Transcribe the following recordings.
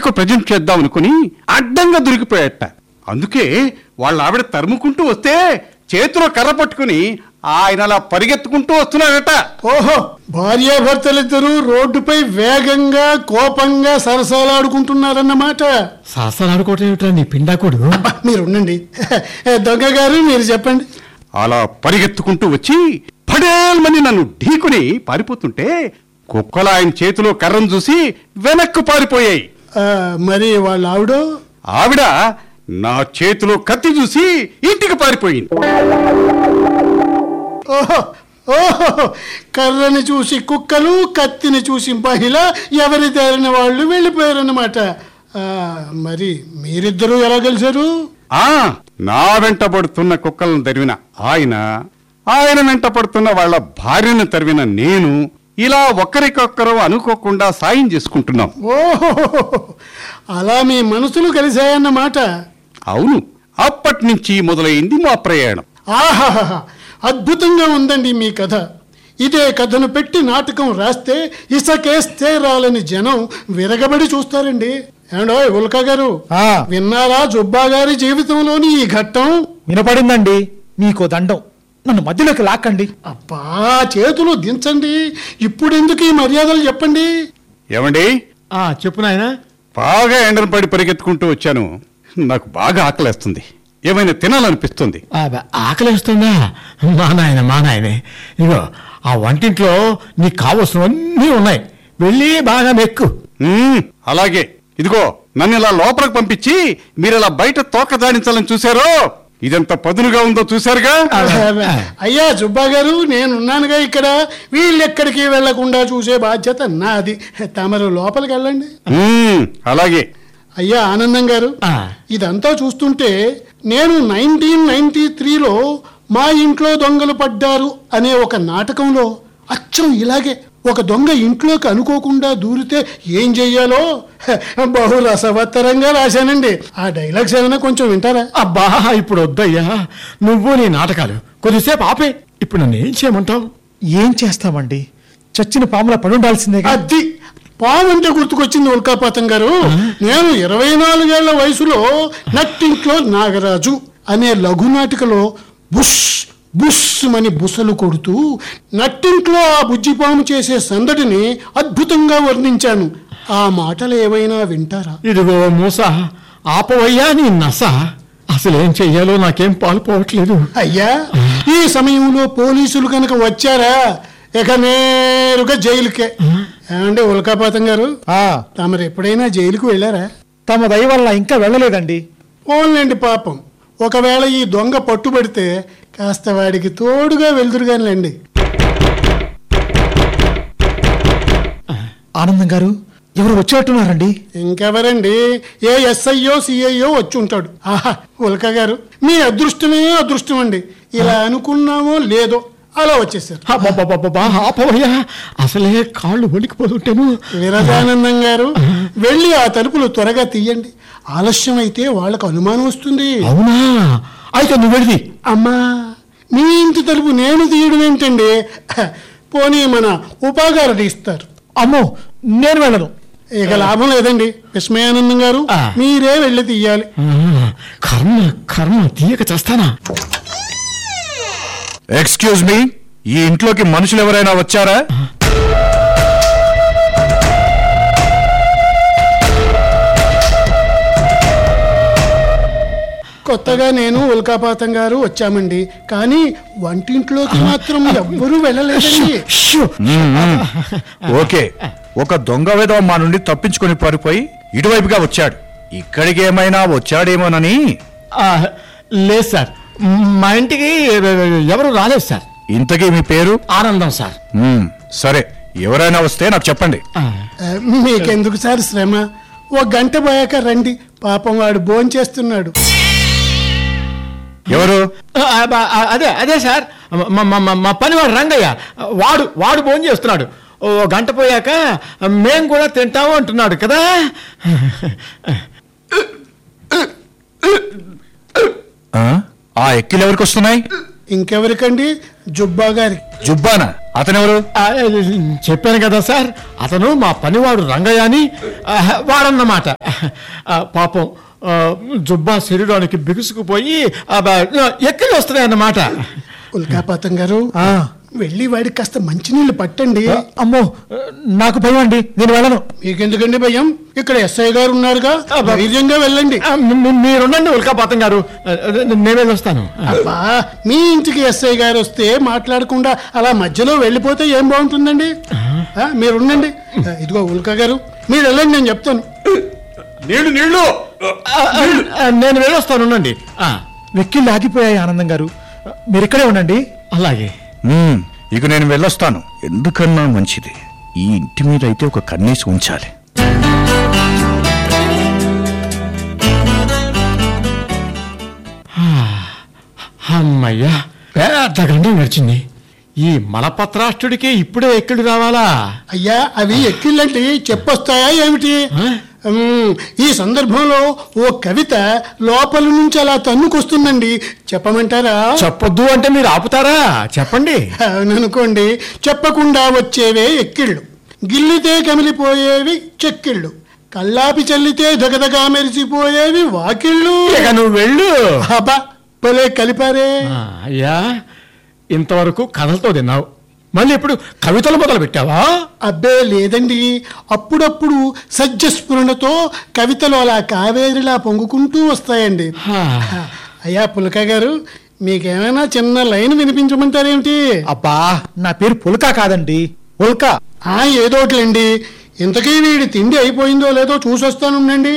అక్కకు ప్రజెంట్ చేద్దాం అనుకుని అడ్డంగా దొరికిపోయాట అందుకే వాళ్ళ ఆవిడ తరుముకుంటూ వస్తే చేతిలో కర్ర పట్టుకుని ఆయన అలా పరిగెత్తుకుంటూ వస్తున్నాడట ఓహో భార్యాభర్తలిద్దరూ రోడ్డుపై వేగంగా కోపంగా సరసాలాడుకుంటున్నారన్నమాట సరసలాడుకోవటం ఏమిట్రా నీ పిండాకుడు అబ్బా, మీరు ఉండండి దొంగ గారు మీరు చెప్పండి అలా పరిగెత్తుకుంటూ వచ్చి పడేల్మని నన్ను ఢీకుని పారిపోతుంటే కుక్కలు ఆయన చేతిలో కర్రను చూసి వెనక్కు పారిపోయాయి ఆ, మరి వాళ్ళ ఆవిడ ఆవిడ నా చేతిలో కత్తి చూసి ఇంటికి పారిపోయింది ఓహో ఓహో కర్రని చూసి కుక్కలు కత్తిని చూసి మహిళ ఎవరి దారిన వాళ్ళు వెళ్ళిపోయారన్నమాట ఆ, మరి మీరిద్దరూ ఎలా కలిశారు ఆ నా వెంట పడుతున్న కుక్కలను తరివిన ఆయన ఆయన వెంట పడుతున్న వాళ్ళ భార్యను తరివిన నేను ఇలా ఒకరికొకరు అనుకోకుండా సాయం చేసుకుంటున్నాం ఓహో అలా మీ మనసులు కలిశాయన్నమాట అవును అప్పటి నుంచి మొదలైంది మా ప్రయాణం ఆహాహా అద్భుతంగా ఉందండి మీ కథ ఇదే కథను పెట్టి నాటకం రాస్తే ఇసకేస్తే రాలని జనం విరగబడి చూస్తారండి ఏమండో ఉల్కా గారు ఆ. విన్నారా జుబ్బా గారి జీవితంలోని ఈ ఘట్టం వినపడిందండి మీకో దండం నన్ను మధ్యలోకి లాక్కండి అబ్బా చేతులు దించండి ఇప్పుడు ఎందుకు ఈ మర్యాదలు చెప్పండి ఏమండి ఆ చెప్పు నాయనా బాగా ఎండను పడి పరిగెత్తుకుంటూ వచ్చాను నాకు బాగా ఆకలేస్తుంది ఏమైనా తినాలనిపిస్తుంది ఆకలిస్తుందా మా నాయన మా నాయనే ఇగో ఆ వంటింట్లో నీకు కావలసినవన్నీ ఉన్నాయి వెళ్ళి బాగా మెక్కు మ్మ్, అలాగే ఇదిగో నన్ను ఇలా లోపలికి పంపించి మీరు ఇలా బయట తోక దాడించాలని చూశారో ఇదెంత పదునుగా ఉందో చూశారుగా అయ్యా జుబ్బా గారు నేనున్నానుగా ఇక్కడ వీళ్ళెక్కడికి వెళ్లకుండా చూసే బాధ్యత నాది తమరు లోపలికి వెళ్ళండి మ్మ్, అలాగే అయ్యా ఆనందం గారు ఆ. ఇదంతా చూస్తుంటే నేను నైన్టీన్ నైన్టీ త్రీలో మా ఇంట్లో దొంగలు పడ్డారు అనే ఒక నాటకంలో అచ్చం ఇలాగే ఒక దొంగ ఇంట్లోకి అనుకోకుండా దూరితే ఏం చెయ్యాలో హ, బహు రసవత్తరంగా రాశానండి ఆ డైలాగ్స్ ఏమైనా కొంచెం వింటారా అబ్బా ఇప్పుడు వద్దయ్యా నువ్వు నీ నాటకాలు కొద్దిసేపు ఆపే ఇప్పుడు నన్ను ఏం చేయమంటావు ఏం చేస్తామండి చచ్చిన పాముల పడుండాల్సిందే అది పావంటే గుర్తుకొచ్చింది ఉల్కాపాతం గారు నేను ఇరవై నాలుగేళ్ల వయసులో నట్టింట్లో నాగరాజు అనే లఘునాటికలో బుష్ బుష్ అని బుసలు కొడుతూ నట్టింట్లో ఆ బుజ్జిపాము చేసే సందడిని అద్భుతంగా వర్ణించాను ఆ మాటలు ఏవైనా వింటారా ఇదిగో మూస ఆపవయ్యా నీ నస అసలేం చెయ్యాలో నాకేం పాలుపోవట్లేదు అయ్యా ఈ సమయంలో పోలీసులు కనుక వచ్చారా ఇక నేరుగా జైలుకే ఏమండి ఉల్కాపాతం గారు తమరు ఎప్పుడైనా జైలుకు వెళ్ళారా తమ దయ వల్ల ఇంకా వెళ్ళలేదండి పోన్లేండి పాపం ఒకవేళ ఈ దొంగ పట్టుబడితే కాస్త వాడికి తోడుగా వెళ్తురుగానిలేండి ఆనందం గారు ఎవరు వచ్చేట్టున్నారండి ఇంకెవరండి ఏ ఎస్ఐయో సిఐయో వచ్చి ఉంటాడు ఆహా ఉల్క గారు మీ అదృష్టమే అదృష్టం అండి ఇలా అనుకున్నామో లేదో అలా వచ్చేసారు అబ్బబ్బబ్బబ్బా, ఆపవయ్యా అసలే కాళ్ళు వణికిపోతుంటేను విరజానందం గారు వెళ్ళి ఆ తలుపులు త్వరగా తీయండి ఆలస్యం అయితే వాళ్ళకు అనుమానం వస్తుంది అవునా అయితే నువ్వు వెళ్ళి అమ్మా మీ ఇంటి తలుపు నేను తీయడం ఏంటండి పోనీ మన ఉపాగారు తీస్తారు అమ్మో నేను వెళ్ళను ఇక లాభం లేదండి విస్మయానందం గారు ఆ. మీరే వెళ్ళి తీయాలి ఆ, కర్మ కర్మ తీయక చేస్తానా ఎక్స్క్యూజ్ మీ ఈ ఇంట్లోకి మనుషులు ఎవరైనా వచ్చారా కొత్తగా నేను ఉల్కాపాతం గారు వచ్చామండి కానీ వంటింట్లోకి మాత్రం ఎవ్వరూ వెళ్ళలేదండి షూ. ఓకే ఒక దొంగ విధవ మా నుండి తప్పించుకొని పారిపోయి ఇటువైపుగా వచ్చాడు ఇక్కడికి ఏమైనా వచ్చాడేమోనని ఆ, లేదు సార్ మా ఇంటికి ఎవరు రాలేదు సార్ ఇంతకీ మీ పేరు ఆనందం సార్ మ్మ్, సరే ఎవరైనా వస్తే నాకు చెప్పండి ఆ, ఆ, మీకెందుకు సార్ శ్రమ ఒక గంట పోయాక రండి పాపం వాడు భోంచేస్తున్నాడు ఎవరు ఆ, ఆ, అదే అదే సార్ మా- మా- మా- మా పనివాడు రంగయ్య వాడు వాడు భోజనం చేస్తున్నాడు ఓ గంట పోయాక మేం కూడా తింటాము అంటున్నాడు కదా ఆ? ఆ ఎక్కిలు ఎవరికి వస్తున్నాయి ఇంకెవరికండి జుబ్బా గారి జుబ్బానా అతనెవరు ఆ, చెప్పాను కదా సార్ అతను మా పనివాడు రంగయ్య అని ఆ, వాడన్నమాట ఆ, పాపం ఆ, జుబ్బా శరీరానికి బిగుసుకుపోయి ఆ, బ- ఎక్కిళ్ళు వస్తున్నాయన్నమాట ఉల్కాపాతం గారు ఆ. వెళ్ళి వాడికి కాస్త మంచినీళ్ళు పట్టండి అమ్మో నాకు భయం అండి నేను వెళ్ళను మీకెందుకండి భయం ఇక్కడ ఎస్ఐ గారు ఉన్నారుగా అబ్బా. ధైర్యంగా వెళ్ళండి ఆ, మీ- మీ- మీరుండండి ఉల్కాపాతం గారు ఆ, నేను వెళ్ళొస్తాను అబ్బా మీ ఇంటికి ఎస్ఐ గారు వస్తే మాట్లాడకుండా అలా మధ్యలో వెళ్ళిపోతే ఏం బాగుంటుందండి ఆ, మీరు ఉండండి ఆ, ఇదిగో ఉల్కా గారు మీరు వెళ్ళండి నేను చెప్తాను నీళ్లు నీళ్లు ఆ, ఆ, ఆ, నేను వెళ్ళొస్తాను ఉండండి ఆ, వెక్కిళ్ళు ఆగిపోయాయి ఆనందం గారు మీరు ఇక్కడే ఉండండి అలాగే మ్మ్, ఇక నేను వెళ్ళొస్తాను ఎందుకన్నా మంచిది ఈ ఇంటి మీద అయితే ఒక కన్నీసి ఉంచాలి అమ్మయ్యా పెద్ద గండం నడిచింది ఈ మలపత్రాష్ట్రుడికి ఇప్పుడే ఎక్కడు రావాలా అయ్యా అవి ఎక్కిళ్ళంటే చెప్పొస్తాయా ఏమిటి ఆ? ఉమ్, ఈ సందర్భంలో ఓ కవిత లోపల నుంచి అలా తన్నుకొస్తుందండి చెప్పమంటారా చెప్పొద్దు అంటే మీరు ఆపుతారా చెప్పండి అవుననుకోండి చెప్పకుండా వచ్చేవే ఎక్కిళ్ళు గిల్లితే కమిలిపోయేవి చెక్కిళ్ళు కల్లాపి చల్లితే దగదగా మెరిసిపోయేవి వాకిళ్ళు ఇక నువ్వు వెళ్ళు అబ్బా భలే కలిపారే ఆ, అయ్యా ఇంతవరకు కథలతో తిన్నావు మళ్ళీ ఇప్పుడు కవితలు మొదలు పెట్టావా అబ్బే లేదండి అప్పుడప్పుడు సజ్జస్ఫురణతో కవితలు అలా కావేరిలా పొంగుకుంటూ వస్తాయండి హా. అయ్యా పులక గారు మీకేమైనా చిన్న లైన్ వినిపించమంటారేమిటి అబ్బా నా పేరు పుల్కా కాదండి ఉల్కా ఆ ఏదోట్లండి ఇంతకీ వీడి తిండి అయిపోయిందో లేదో చూసొస్తానుండండి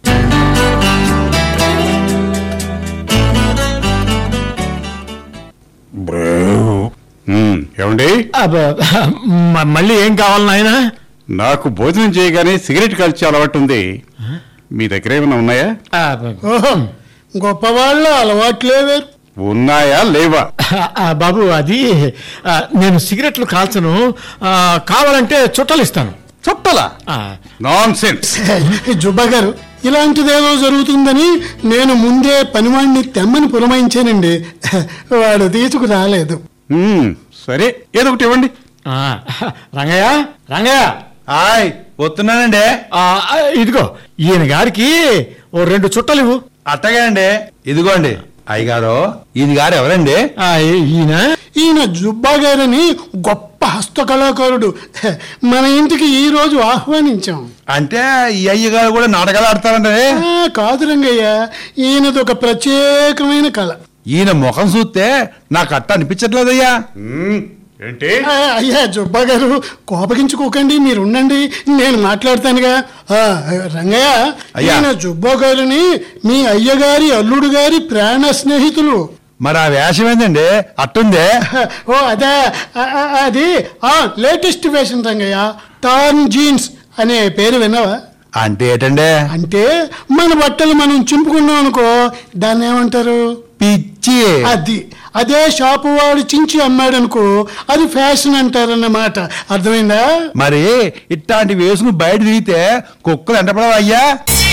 ఉమ్, ఏమండి అబ్బ, మ- మళ్ళీ ఏం కావాలి నాయనా నాకు భోజనం చేయగానే సిగరెట్ కాల్చే అలవాటు ఉంది మీ దగ్గర ఏమైనా ఉన్నాయా అబ్బ, ఓహో గొప్పవాళ్ళ అలవాట్లే వేరు ఉన్నాయా లేవా ఆ, బాబు అది ఆ, నేను సిగరెట్లు కాల్చను ఆ, కావాలంటే చుట్టలు ఇస్తాను చుట్టలా ఆ, నాన్ సెన్స్ జుబ్బా గారు ఇలాంటిదేదో జరుగుతుందని నేను ముందే పనివాణ్ణి తెమ్మని పురమాయించానండి వాడు తీసుకు రాలేదు సరే ఏదో ఒకటి ఇవ్వండి ఆ, రంగయ్య రంగయ్య హాయ్ వస్తున్నానండి ఆ, ఆ, ఇదిగో ఈయన గారికి ఓ రెండు చుట్టలు ఇవ్వు అట్టగా అండి ఇదిగోండి అయ్యగారు ఈయన గారు ఎవరండి ఆ, ఈ- ఈయన ఈయన జుబ్బా గారని గొప్ప హస్తకళాకారుడు మన ఇంటికి ఈ రోజు ఆహ్వానించాం అంటే ఈ అయ్యగారు కూడా నాటకాలు ఆడతారండి ఆ, కాదు రంగయ్య ఈయనది ఒక ప్రత్యేకమైన కళ ఈయన ముఖం చూస్తే నాకు అట్ట అనిపించట్లేదయ్యా మ్మ్, ఏంటి ఆ, అయ్యా జుబ్బా గారు కోపగించుకోకండి మీరు ఉండండి నేను మాట్లాడతానుగా ఆ, రంగయ్య అయ్యా. ఈయన జుబ్బా గారిని మీ అయ్యగారి అల్లుడు గారి ప్రాణ స్నేహితులు మరి ఆ వేషం ఏందండి అట్టుందే ఓ అదే ఆ, ఆ, అది ఆ latest fashion Rangaiah torn jeans అనే పేరు విన్నావా అంటే ఏంటండి అంటే మన బట్టలు మనం చింపుకున్నాం అనుకో దాన్ని ఏమంటారు పిచ్చి అది అదే షాపు వాడు చించి అమ్మాడు అనుకో అది ఫ్యాషన్ అంటారన్నమాట అర్థమైందా మరి ఇట్లాంటి వేసుకుని బయట తిరిగితే కుక్కలు ఎంటపడవా అయ్యా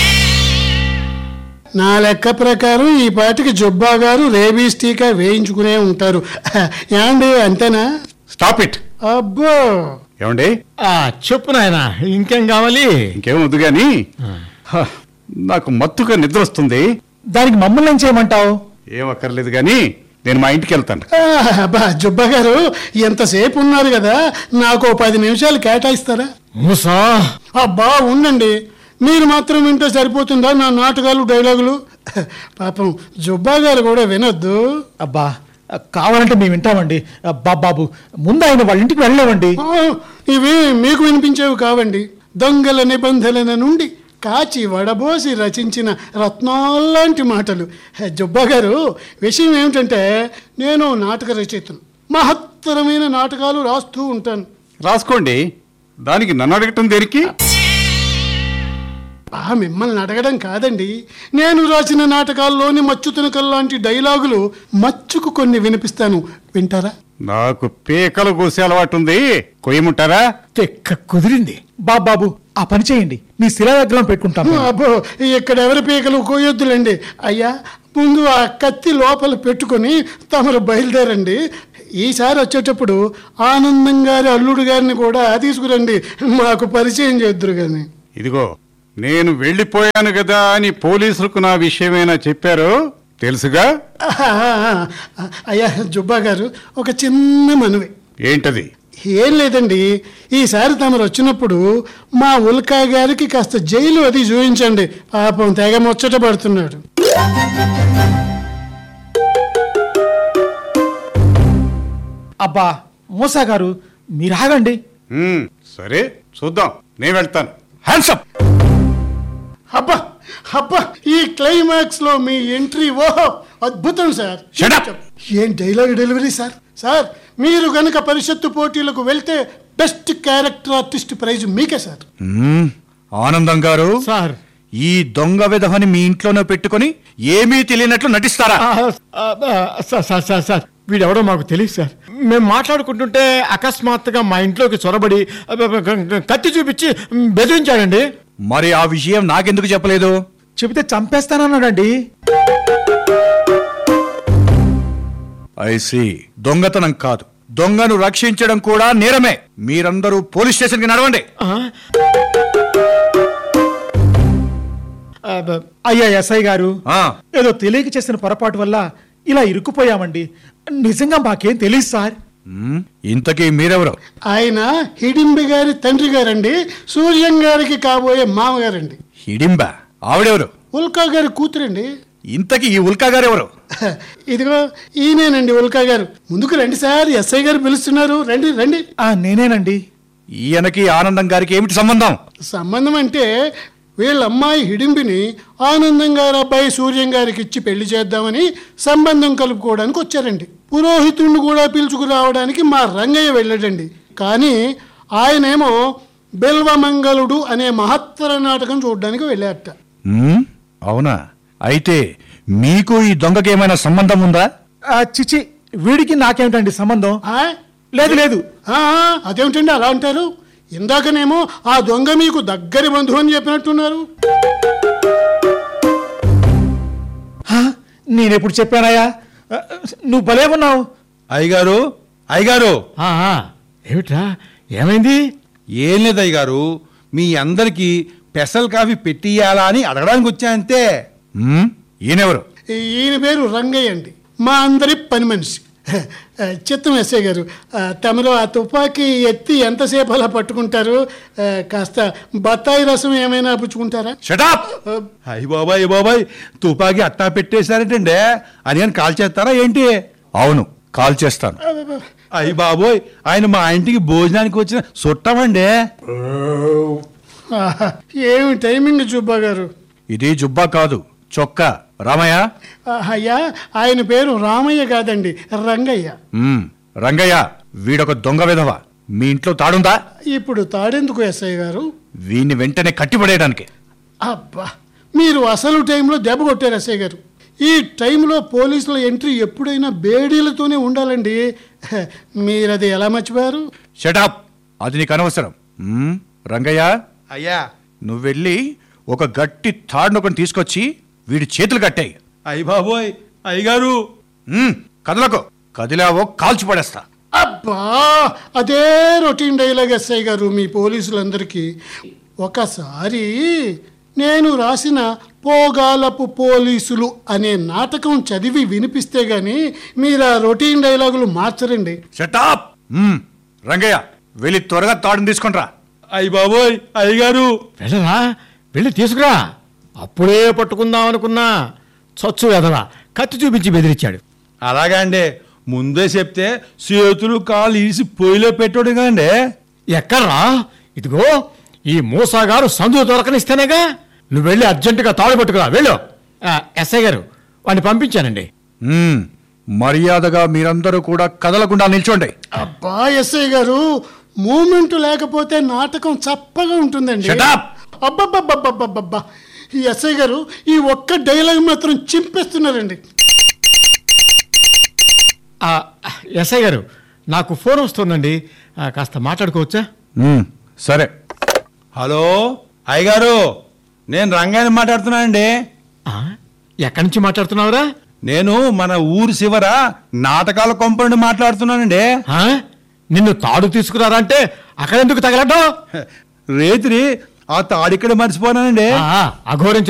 నా లెక్క ప్రకారం ఈ పాటికి జుబ్బా గారు రేబీస్ టీకా వేయించుకునే ఉంటారు ఏమండి అంతేనా స్టాప్ ఇట్ అబ్బో ఏమండి ఆ, చెప్పు నాయన ఇంకేం కావాలి ఇంకేం వద్దు గాని హ, నాకు మత్తుగా నిద్ర వస్తుంది దానికి మమ్మల్ని ఏం చేయమంటావు ఏం అక్కర్లేదు గాని నేను మా ఇంటికి వెళ్తాను ఆ, అబ్బా జుబ్బా గారు ఎంతసేపు ఉన్నారు కదా నాకు ఓ పది నిమిషాలు కేటాయిస్తారా మూసా అబ్బా ఉండండి మీరు మాత్రం వింటే సరిపోతుందా నా నాటకాలు డైలాగులు పాపం జుబ్బా గారు కూడా వినొద్దు అబ్బా కావాలంటే మేము వింటామండి అబ్బా బాబు ముందు ఆయన వాళ్ళ ఇంటికి వెళ్ళలేమండి ఆ, ఇవి మీకు వినిపించేవి కావండి దొంగల నిబంధనల నుండి కాచి వడబోసి రచించిన రత్నాల్లాంటి మాటలు హే, జుబ్బా గారు విషయం ఏమిటంటే నేను నాటక రచయితను మహత్తరమైన నాటకాలు రాస్తూ ఉంటాను రాసుకోండి దానికి నన్ను అడగటం దేనికి ఆ మిమ్మల్ని అడగడం కాదండి నేను రాసిన నాటకాల్లోని మచ్చుతునకల్ లాంటి డైలాగులు మచ్చుకు కొన్ని వినిపిస్తాను వింటారా నాకు పీకలు కోసే అలవాటు ఉంది కొయ్యముంటారా తెక్క కుదిరింది బాబు బాబు ఆ పని చేయండి మీ శిలా దగ్గర పెట్టుకుంటాము అబ్బో ఇక్కడ ఎవరి పీకలు కోయొద్దులండి అయ్యా ముందు ఆ కత్తి లోపల పెట్టుకొని తమరు బయలుదేరండి ఈసారి వచ్చేటప్పుడు ఆనందం గారి అల్లుడు గారిని కూడా తీసుకురండి మాకు పరిచయం చేద్దరు కానీ ఇదిగో నేను వెళ్ళిపోయాను కదా అని పోలీసులకు నా విషయమైనా చెప్పారు తెలుసుగా అయ్యా జుబ్బా గారు ఒక చిన్న మనవి ఏంటది ఏం లేదండి ఈసారి తమరు వచ్చినప్పుడు మా ఉల్కా గారికి కాస్త జైలు అది చూపించండి పాపం తెగ ముచ్చట పడుతున్నాడు అబ్బా మూసా గారు మీరు ఆగండి హ్మ్, సరే చూద్దాం నేను వెళ్తాను హ్యాండ్సప్ అబ్బా అబ్బా ఈ క్లైమాక్స్ లో మీ ఎంట్రీ ఓహో అద్భుతం సార్ Shut up! ఏం డైలాగ్ డెలివరీ సార్ సార్ మీరు గనుక పరిషత్తు పోటీలకు వెళ్తే బెస్ట్ క్యారెక్టర్ ఆర్టిస్ట్ ప్రైజ్ మీకే సార్ ఆనందం గారు సార్ ఈ దొంగ విధవని మీ ఇంట్లోనే పెట్టుకొని ఏమీ తెలియనట్లు నటిస్తారా ఆ, ఆ, ఆ, సార్ సార్ సార్ సార్ వీడెవడో మాకు తెలియదు సార్ మేము మాట్లాడుకుంటుంటే అకస్మాత్తుగా మా ఇంట్లోకి చొరబడి ఆ, ఆ, ఆ, కత్తి చూపించి బెదిరించాడండి మరి ఆ విషయం నాకెందుకు చెప్పలేదు చెబితే చంపేస్తానన్నాడండి ఐసి దొంగతనం కాదు దొంగను రక్షించడం కూడా నేరమే మీరందరూ పోలీస్ స్టేషన్కి నడవండి ఆ? ఆ, బ- అయ్యా ఎస్ఐ గారు ఆ, ఏదో తెలియక చేసిన పొరపాటు వల్ల ఇలా ఇరుక్కుపోయామండి నిజంగా మాకేం తెలియదు సార్ మ్, ఇంతకీ మీరెవరు ఆయన హిడింబి గారి తండ్రి గారండి సూర్యం గారికి కాబోయే మామగారండి హిడింబా ఆవిడెవరు ఉల్కా గారి కూతురండి ఇంతకీ ఈ ఉల్కా గారెవరు ఇదిగో ఈయనేనండి ఉల్కా గారు ముందుకు రండి సార్ ఎస్ఐ గారు పిలుస్తున్నారు రండి రండి ఆ నేనేనండి ఈయనకి ఆనందం గారికి ఏమిటి సంబంధం సంబంధం అంటే వీళ్ళ అమ్మాయి హిడింబిని ఆనందం గారి అబ్బాయి సూర్యం గారికి ఇచ్చి పెళ్లి చేద్దామని సంబంధం కలుపుకోవడానికి వచ్చారండి పురోహితుడిని కూడా పిలుచుకురావడానికి మా రంగయ్య వెళ్ళాడండి కానీ ఆయనేమో బిల్వమంగళుడు అనే మహత్తర నాటకం చూడడానికి వెళ్ళారట మ్, అవునా అయితే మీకు ఈ దొంగకి ఏమైనా సంబంధం ఉందా ఆ, చిచి వీడికి నాకేమిటండి సంబంధం ఆ? లేదు లేదు ఆ, అదేమిటండి అలా అంటారు ఇందాకనేమో ఆ దొంగ మీకు దగ్గరి బంధువు అని చెప్పినట్టున్నారు ఆ, నేనెప్పుడు చెప్పానయ్యా ఆ, నువ్వు భలే ఉన్నావు అయ్యగారు అయ్యగారు ఆ, ఆ, ఏమిట్రా ఏమైంది ఏం లేదు అయ్యగారు మీ అందరికీ స్పెషల్ కాఫీ పెట్టియాలా అని అడగడానికి వచ్చా అంతే మ్, ఈయనెవరు ఈయన పేరు రంగయ్య అండి మా అందరి పని మనిషి చిత్తం ఎస్ఐ గారు ఆ, తమరు ఆ తుపాకీ ఎత్తి ఎంతసేపు అలా పట్టుకుంటారు ఆ, కాస్త బత్తాయి రసం ఏమైనా పుచ్చుకుంటారా షటాప్ అయ్య బాబాయ్ అయ్య బాబాయ్ తుపాకీ అట్టా పెట్టేశారంటండి అని అని కాల్ చేస్తారా ఏంటి అవును కాల్ చేస్తాను అయ్య బాబోయ్ ఆయన మా ఇంటికి భోజనానికి వచ్చిన చుట్టమండి ఆహా, ఏమి టైమింగ్ జుబ్బా గారు ఇది జుబ్బా కాదు చొక్కా రామయ్య ఆ, అయ్యా ఆయన పేరు రామయ్య కాదండి రంగయ్య మ్, రంగయ్య వీడొక దొంగ విధవ మీ ఇంట్లో తాడుందా ఇప్పుడు తాడెందుకు ఎస్ఐ గారు వీడిని వెంటనే కట్టిపడేయడానికి అబ్బా మీరు అసలు టైంలో దెబ్బ కొట్టారు ఎస్ఐ గారు ఈ టైంలో పోలీసుల ఎంట్రీ ఎప్పుడైనా బేడీలతోనే ఉండాలండి హ, మీరు అది ఎలా మర్చిపోయారు షటాప్ అది నీకు అనవసరం మ్, రంగయ్య అయ్యా నువ్వు వెళ్ళి ఒక గట్టి తాడునొకని తీసుకొచ్చి వీడి చేతులు కట్టాయి అయ్య బాబోయ్ అయ్యగారు కదలకు కదిలావో కాల్చి పడేస్తా అబ్బా అదే రొటీన్ డైలాగ్ ఎస్ఐ గారు మీ పోలీసులందరికీ ఒకసారి నేను రాసిన పోగాలపు పోలీసులు అనే నాటకం చదివి వినిపిస్తే గాని మీరు ఆ రొటీన్ డైలాగులు మార్చరండి షటాప్ మ్, రంగయ్య వెళ్ళి త్వరగా తాడుని తీసుకొనిరా అయ్య బాబోయ్ అయ్యగారు వెళ్ళరా వెళ్ళి తీసుకురా అప్పుడే పట్టుకుందాం అనుకున్నా చచ్చు ఎదరా కత్తి చూపించి బెదిరించాడు అలాగా అండి ముందే చెప్తే చేతులు కాళ్ళు ఈసి పొయ్యిలో పెట్టాడు కదండి ఎక్కడ్రా ఇదిగో ఈ మూసాగారు సందు దొరకనిస్తేనేగా నువ్వు వెళ్ళి అర్జెంటుగా తాడు పట్టుకురా వెళ్ళు ఆ, ఎస్ఐ గారు వాడిని పంపించానండి మ్, మర్యాదగా మీరందరూ కూడా కదలకుండా నిల్చోండి అబ్బా ఎస్ఐ గారు మూమెంట్ లేకపోతే నాటకం చప్పగా ఉంటుందండి Shut up! అబ్బబ్బబ్బబ్బబ్బబ్బా ఈ ఎస్ఐ గారు ఈ ఒక్క డైలాగ్ మాత్రం చింపేస్తున్నారండి ఆ, ఎస్ఐ గారు నాకు ఫోన్ వస్తుందండి ఆ, కాస్త మాట్లాడుకోవచ్చా మ్, సరే హలో అయ్యగారు నేను రంగాన్ని మాట్లాడుతున్నానండి ఆ, ఎక్కడి నుంచి మాట్లాడుతున్నావురా నేను మన ఊరు శివర నాటకాల కొంపనుండి మాట్లాడుతున్నానండి ఆ? నిన్ను తాడు తీసుకురారా అంటే అక్కడెందుకు తగలడ్డావు రేతిరి ఆ తాడిక్కడ మర్చిపోనానండి అఘోరం